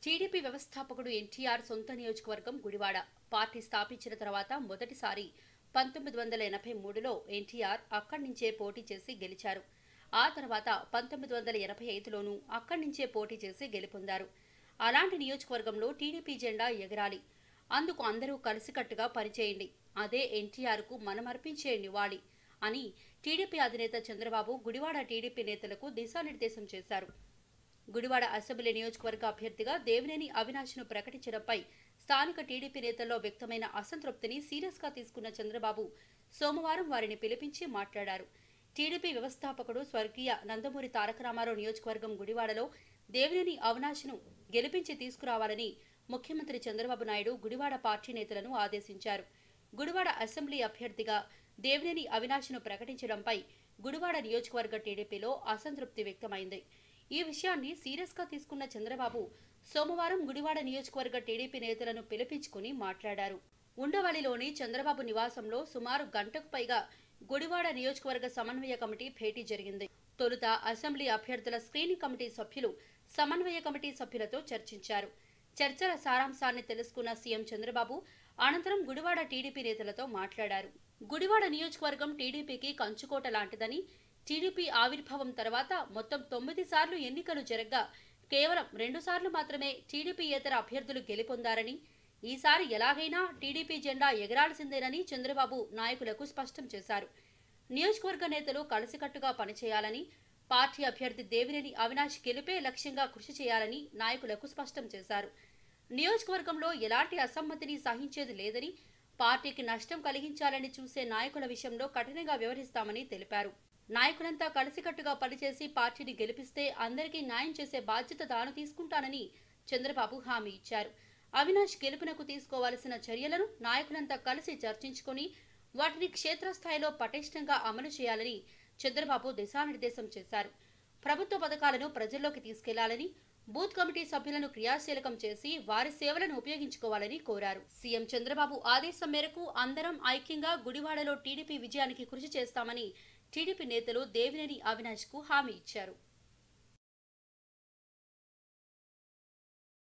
TDP వ్యవస్థాపకుడు ఎన్టీఆర్ సొంత నియోజకవర్గం గుడివాడ పార్టీ స్థాపించిన తర్వాత మొదటిసారి పంతొమ్మిది వందల ఎనభై మూడులో ఎన్టీఆర్ అక్కడి నుంచే పోటీ చేసి గెలిచారు ఆ తర్వాత పంతొమ్మిది వందల ఎనభై ఐదులోనూ అక్కడి నుంచే పోటీ చేసి గెలుపొందారు అలాంటి నియోజకవర్గంలో టీడీపీ జెండా ఎగరాలి అందుకు అందరూ కలిసికట్టుగా పనిచేయండి అదే ఎన్టీఆర్కు మనమర్పించే నివాళి అని టీడీపీ అధినేత చంద్రబాబు గుడివాడ టీడీపీ నేతలకు దిశానిర్దేశం చేశారు గుడివాడ అసెంబ్లీ నియోజకవర్గ అభ్యర్థిగా దేవినేని అవినాష్ను ప్రకటించడంపై స్థానిక టీడీపీ నేతల్లో వ్యక్తమైన అసంతృప్తిని సీరియస్ గా తీసుకున్న చంద్రబాబు సోమవారం వారిని పిలిపించి మాట్లాడారు టీడీపీ వ్యవస్థాపకుడు స్వర్గీయ నందమూరి తారక రామారావు నియోజకవర్గం గుడివాడలో దేవినేని అవినాష్ను గెలిపించి తీసుకురావాలని ముఖ్యమంత్రి చంద్రబాబు నాయుడు గుడివాడ పార్టీ నేతలను ఆదేశించారు గుడివాడ అసెంబ్లీ అభ్యర్థిగా దేవినేని అవినాష్ను ప్రకటించడంపై గుడివాడ నియోజకవర్గ టీడీపీలో అసంతృప్తి వ్యక్తమైంది ఈ విషయాన్ని సీరియస్ గా తీసుకున్న చంద్రబాబు సోమవారం గుడివాడ నియోజకవర్గ టీడీపీ నేతలను పిలిపించుకుని మాట్లాడారు ఉండవల్లిలోని చంద్రబాబు నివాసంలో సుమారు గంటకు పైగా గుడివాడ నియోజకవర్గ సమన్వయ కమిటీ భేటీ జరిగింది తొలుత అసెంబ్లీ అభ్యర్థుల స్క్రీనింగ్ కమిటీ సభ్యులు సమన్వయ కమిటీ సభ్యులతో చర్చించారు చర్చల సారాంశాన్ని తెలుసుకున్న సీఎం చంద్రబాబు అనంతరం గుడివాడ టీడీపీ నేతలతో మాట్లాడారు గుడివాడ నియోజకవర్గం టీడీపీకి కంచుకోట లాంటిదని టీడీపీ ఆవిర్భావం తర్వాత మొత్తం తొమ్మిది సార్లు ఎన్నికలు జరగ్గా కేవలం రెండు సార్లు మాత్రమే టీడీపీయేతర అభ్యర్థులు గెలుపొందారని ఈసారి ఎలాగైనా టీడీపీ జెండా ఎగరాల్సిందేనని చంద్రబాబు నాయకులకు స్పష్టం చేశారు నియోజకవర్గ నేతలు కలిసికట్టుగా పనిచేయాలని పార్టీ అభ్యర్థి దేవినేని అవినాష్ గెలుపే లక్ష్యంగా కృషి చేయాలని నాయకులకు స్పష్టం చేశారు నియోజకవర్గంలో ఎలాంటి అసమ్మతిని సహించేది లేదని పార్టీకి నష్టం కలిగించాలని చూసే నాయకుల విషయంలో కఠినంగా వ్యవహరిస్తామని తెలిపారు నాయకులంతా కలిసికట్టుగా పనిచేసి పార్టీని గెలిపిస్తే అందరికీ న్యాయం చేసే బాధ్యత తాను తీసుకుంటానని చంద్రబాబు హామీ ఇచ్చారు అవినాష్ గెలుపునకు తీసుకోవాల్సిన చర్యలను నాయకులంతా కలిసి చర్చించుకొని వాటిని క్షేత్రస్థాయిలో పటిష్టంగా అమలు చేయాలని చంద్రబాబు దిశానిర్దేశం చేశారు ప్రభుత్వ పథకాలను ప్రజల్లోకి తీసుకెళ్లాలని బూత్ కమిటీ సభ్యులను క్రియాశీలకం చేసి వారి సేవలను ఉపయోగించుకోవాలని కోరారు సీఎం చంద్రబాబు ఆదేశం మేరకు అందరం ఐక్యంగా గుడివాడలో టీడీపీ విజయానికి కృషి చేస్తామని టీడీపీ నేతలు దేవినేని అవినాష్ కు హామీ ఇచ్చారు